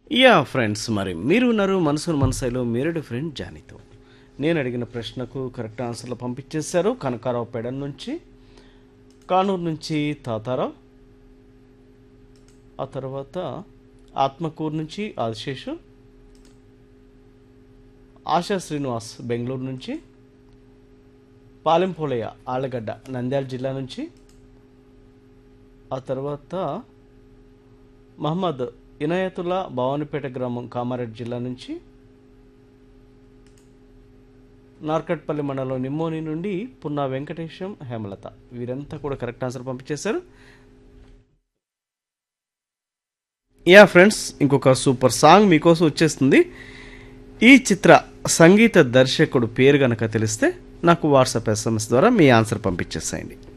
yeah friends మరి మీరు ఉన్నారు మనసును మనసైలో మీరడు ఫ్రెండ్ జానీతో నేను అడిగిన ప్రశ్నకు కరెక్ట్ ఆన్సర్లు పంపించేశారు కనకారావు పెడ నుంచి కానూరు నుంచి తాతారావు ఆ తర్వాత ఆత్మకూరు నుంచి ఆదిశేషు ఆశా శ్రీనివాస్ బెంగళూరు నుంచి పాలెంపోలయ్య ఆళ్ళగడ్డ నంద్యాల జిల్లా నుంచి ఆ తర్వాత మహమ్మద్ ఇనాయతుల్లా భవానీపేట గ్రామం కామారెడ్డి జిల్లా నుంచి నార్కట్పల్లి మండలం నిమ్మోని నుండి పున్నా వెంకటేశం హేమలత వీరంతా కూడా కరెక్ట్ ఆన్సర్ పంపించేశారు యా ఫ్రెండ్స్ ఇంకొక సూపర్ సాంగ్ మీకోసం వచ్చేస్తుంది ఈ చిత్ర సంగీత దర్శకుడు పేరు గనక తెలిస్తే నాకు వాట్సాప్ ఎస్ఎంఎస్ ద్వారా మీ ఆన్సర్ పంపించేసేయండి